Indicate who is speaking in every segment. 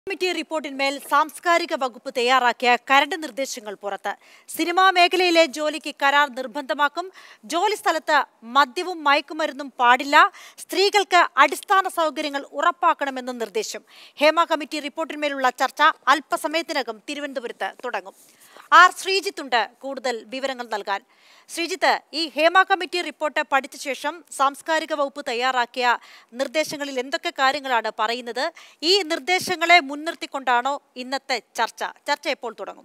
Speaker 1: committee റിപ്പോർട്ടിന്മേൽ സാംസ്കാരിക വകുപ്പ് തയ്യാറാക്കിയ കരട് നിർദ്ദേശങ്ങൾ പുറത്ത് സിനിമാ മേഖലയിലെ ജോലിക്ക് കരാർ നിർബന്ധമാക്കും ജോലി സ്ഥലത്ത് മദ്യവും മയക്കുമരുന്നും പാടില്ല സ്ത്രീകൾക്ക് അടിസ്ഥാന സൗകര്യങ്ങൾ ഉറപ്പാക്കണമെന്നും നിർദ്ദേശം ഹേമ കമ്മിറ്റി റിപ്പോർട്ടിന്മേലുള്ള ചർച്ച അല്പസമയത്തിനകം തിരുവനന്തപുരത്ത് തുടങ്ങും ആർ ശ്രീജിത്തുണ്ട് കൂടുതൽ വിവരങ്ങൾ നൽകാൻ ശ്രീജിത്ത് ഈ ഹേമ കമ്മിറ്റി റിപ്പോർട്ട് പഠിച്ച ശേഷം സാംസ്കാരിക വകുപ്പ് തയ്യാറാക്കിയ നിർദ്ദേശങ്ങളിൽ എന്തൊക്കെ കാര്യങ്ങളാണ് പറയുന്നത് ഈ നിർദ്ദേശങ്ങളെ മുൻനിർത്തിക്കൊണ്ടാണോ ഇന്നത്തെ ചർച്ച ചർച്ച എപ്പോൾ തുടങ്ങും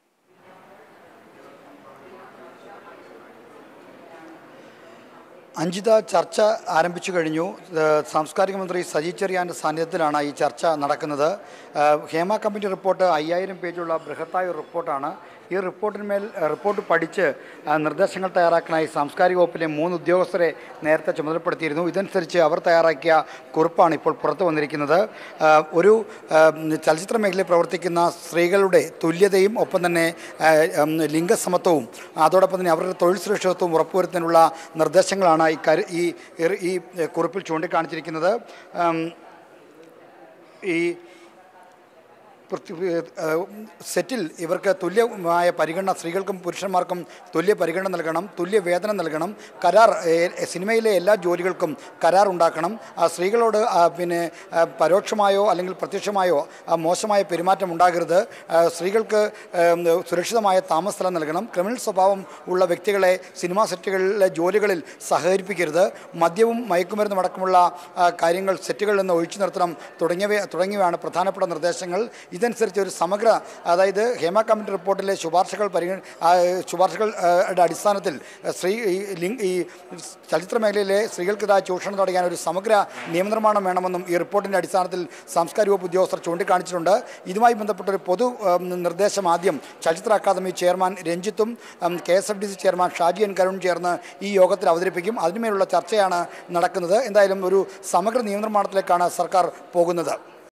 Speaker 2: അഞ്ജിത ചർച്ച ആരംഭിച്ചു കഴിഞ്ഞു ഏഹ് സാംസ്കാരിക മന്ത്രി സജി ചെറിയാൻ്റെ സാന്നിധ്യത്തിലാണ് ഈ ചർച്ച നടക്കുന്നത് ഏഹ് ഹേമ കമ്മിറ്റി റിപ്പോർട്ട് അയ്യായിരം പേജുള്ള ബൃഹത്തായ ഒരു റിപ്പോർട്ടാണ് ഈ റിപ്പോർട്ടിന്മേൽ ഏഹ് റിപ്പോർട്ട് പഠിച്ച് ആ, നിർദ്ദേശങ്ങൾ തയ്യാറാക്കാനായി സാംസ്കാരിക വകുപ്പിലെ മൂന്ന് ഉദ്യോഗസ്ഥരെ നേരത്തെ ചുമതലപ്പെടുത്തിയിരുന്നു ഇതനുസരിച്ച് അവർ തയ്യാറാക്കിയ കുറിപ്പാണ് ഇപ്പോൾ പുറത്തു വന്നിരിക്കുന്നത് ഏഹ് ഒരു ഏഹ് ചലച്ചിത്ര മേഖലയിൽ പ്രവർത്തിക്കുന്ന സ്ത്രീകളുടെ തുല്യതയും ഒപ്പം തന്നെ ഏഹ് ഉം, ലിംഗസമത്വവും അതോടൊപ്പം തന്നെ അവരുടെ തൊഴിൽ സുരക്ഷിതത്വവും ഉറപ്പുവരുത്താനുള്ള നിർദ്ദേശങ്ങളാണ് ഈ കരു ഈ ഈ കുറിപ്പിൽ ചൂണ്ടിക്കാണിച്ചിരിക്കുന്നത് ഉം, ഈ പൃഥ്വി- ഏഹ് സെറ്റിൽ ഇവർക്ക് തുല്യമായ പരിഗണന സ്ത്രീകൾക്കും പുരുഷന്മാർക്കും തുല്യ പരിഗണന നൽകണം തുല്യ വേതനം നൽകണം കരാർ ഏഹ് സിനിമയിലെ എല്ലാ ജോലികൾക്കും കരാർ ഉണ്ടാക്കണം ആ സ്ത്രീകളോട് ആ പിന്നെ ആ പരോക്ഷമായോ അല്ലെങ്കിൽ പ്രത്യക്ഷമായോ ആ മോശമായ പെരുമാറ്റം ഉണ്ടാകരുത് ആ സ്ത്രീകൾക്ക് ഏഹ് സുരക്ഷിതമായ താമസ സ്ഥലം നൽകണം ക്രിമിനൽ സ്വഭാവം ഉള്ള വ്യക്തികളെ സിനിമാ സെറ്റുകളിലെ ജോലികളിൽ സഹകരിപ്പിക്കരുത് മദ്യവും മയക്കുമരുന്നും അടക്കമുള്ള ആ, കാര്യങ്ങൾ സെറ്റുകളിൽ നിന്ന് ഒഴിച്ചു നിർത്തണം തുടങ്ങിയവ തുടങ്ങിയവയാണ് പ്രധാനപ്പെട്ട നിർദ്ദേശങ്ങൾ ഇതനുസരിച്ച് ഒരു സമഗ്ര അതായത് ഹേമ കമ്മിറ്റി റിപ്പോർട്ടിലെ ശുപാർശകൾ പരിഗണ ആ, ശുപാർശകളുടെ അടിസ്ഥാനത്തിൽ സ്ത്രീ ഈ ലിംഗ് ഈ ചലച്ചിത്ര മേഖലയിലെ സ്ത്രീകൾക്കെതിരായ ചൂഷണം തടയാൻ ഒരു സമഗ്ര നിയമനിർമ്മാണം വേണമെന്നും ഈ റിപ്പോർട്ടിൻ്റെ അടിസ്ഥാനത്തിൽ സാംസ്കാരിക വകുപ്പ് ഉദ്യോഗസ്ഥർ ചൂണ്ടിക്കാണിച്ചിട്ടുണ്ട് ഇതുമായി ബന്ധപ്പെട്ട ഒരു പൊതു ഉം, നിർദ്ദേശം ആദ്യം ചലച്ചിത്ര അക്കാദമി ചെയർമാൻ രഞ്ജിത്തും ഉം, K S F D C chairman Shaji N Karun ചേർന്ന് ഈ യോഗത്തിൽ അവതരിപ്പിക്കും അതിനുമേലുള്ള ചർച്ചയാണ് നടക്കുന്നത് എന്തായാലും ഒരു സമഗ്ര നിയമനിർമ്മാണത്തിലേക്കാണ് സർക്കാർ പോകുന്നത്